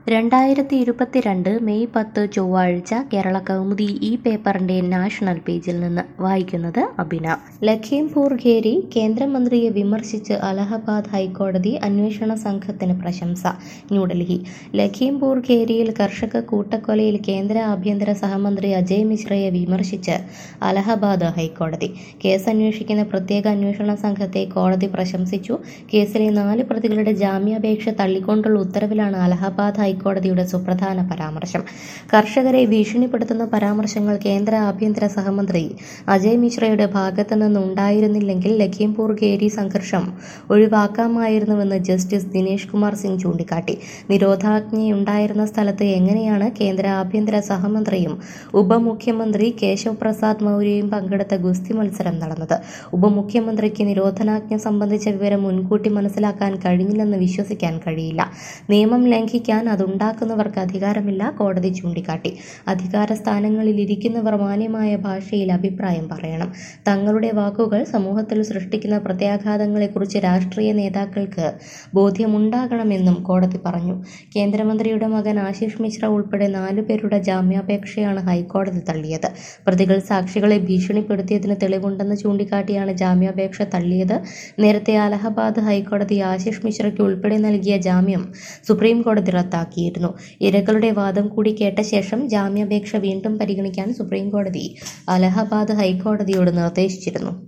രണ്ടായിരത്തി ഇരുപത്തിരണ്ട് മെയ് പത്ത് ചൊവ്വാഴ്ച കേരള കൗമുദി ഈ പേപ്പറിന്റെ നാഷണൽ പേജിൽ നിന്ന് വായിക്കുന്നത് അബിന ലഖീംപൂർ ഖേരി കേന്ദ്രമന്ത്രിയെ വിമർശിച്ച് അലഹബാദ് ഹൈക്കോടതി അന്വേഷണ സംഘത്തിന് പ്രശംസ ന്യൂഡൽഹി ലഖീംപൂർ ഖേരിയിൽ കർഷക കൂട്ടക്കൊലയിൽ കേന്ദ്ര ആഭ്യന്തര സഹമന്ത്രി അജയ് മിശ്രയെ വിമർശിച്ച് അലഹബാദ് ഹൈക്കോടതി കേസ് അന്വേഷിക്കുന്ന പ്രത്യേക അന്വേഷണ സംഘത്തെ കോടതി പ്രശംസിച്ചു കേസിലെ നാല് പ്രതികളുടെ ജാമ്യാപേക്ഷ തള്ളിക്കൊണ്ടുള്ള ഉത്തരവിലാണ് അലഹബാദ് ഹൈക്കോടതിയുടെ സുപ്രധാന പരാമർശം കർഷകരെ ഭീഷണിപ്പെടുത്തുന്ന പരാമർശങ്ങൾ കേന്ദ്ര ആഭ്യന്തര സഹമന്ത്രി അജയ് മിശ്രയുടെ ഭാഗത്തു നിന്ന് ഉണ്ടായിരുന്നില്ലെങ്കിൽ ലഖീംപൂർ ഖേരി സംഘർഷം ഒഴിവാക്കാമായിരുന്നുവെന്ന് ജസ്റ്റിസ് ദിനേശ് കുമാർ സിംഗ് ചൂണ്ടിക്കാട്ടി നിരോധാജ്ഞയുണ്ടായിരുന്ന സ്ഥലത്ത് എങ്ങനെയാണ് കേന്ദ്ര ആഭ്യന്തര സഹമന്ത്രിയും ഉപമുഖ്യമന്ത്രി കേശവ് പ്രസാദ് മൗര്യയും പങ്കെടുത്ത ഗുസ്തി മത്സരം നടന്നത് ഉപമുഖ്യമന്ത്രിക്ക് നിരോധനാജ്ഞ സംബന്ധിച്ച വിവരം മുൻകൂട്ടി മനസ്സിലാക്കാൻ കഴിഞ്ഞില്ലെന്ന് വിശ്വസിക്കാൻ കഴിയില്ല നിയമം ലംഘിക്കാൻ അതുണ്ടാക്കുന്നവർക്ക് അധികാരമില്ല കോടതി ചൂണ്ടിക്കാട്ടി അധികാര സ്ഥാനങ്ങളിൽ ഇരിക്കുന്നവർ മാന്യമായ ഭാഷയിൽ അഭിപ്രായം പറയണം തങ്ങളുടെ വാക്കുകൾ സമൂഹത്തിൽ സൃഷ്ടിക്കുന്ന പ്രത്യാഘാതങ്ങളെക്കുറിച്ച് രാഷ്ട്രീയ നേതാക്കൾക്ക് ബോധ്യമുണ്ടാകണമെന്നും കോടതി പറഞ്ഞു കേന്ദ്രമന്ത്രിയുടെ മകൻ ആശിഷ് മിശ്ര ഉൾപ്പെടെ നാലുപേരുടെ ജാമ്യാപേക്ഷയാണ് ഹൈക്കോടതി തള്ളിയത് പ്രതികൾ സാക്ഷികളെ ഭീഷണിപ്പെടുത്തിയതിന് തെളിവുണ്ടെന്ന് ചൂണ്ടിക്കാട്ടിയാണ് ജാമ്യാപേക്ഷ തള്ളിയത് നേരത്തെ അലഹബാദ് ഹൈക്കോടതി ആശിഷ് മിശ്രയ്ക്ക് ഉൾപ്പെടെ നൽകിയ ജാമ്യം സുപ്രീം കോടതി റദ്ദാക്കിയിരുന്നു ഇരകളുടെ വാദം കൂടി കേട്ട ശേഷം ജാമ്യാപേക്ഷ വീണ്ടും പരിഗണിക്കാൻ സുപ്രീം കോടതി അലഹബാദ് ഹൈക്കോടതിയോട് നിർദ്ദേശിച്ചിരുന്നു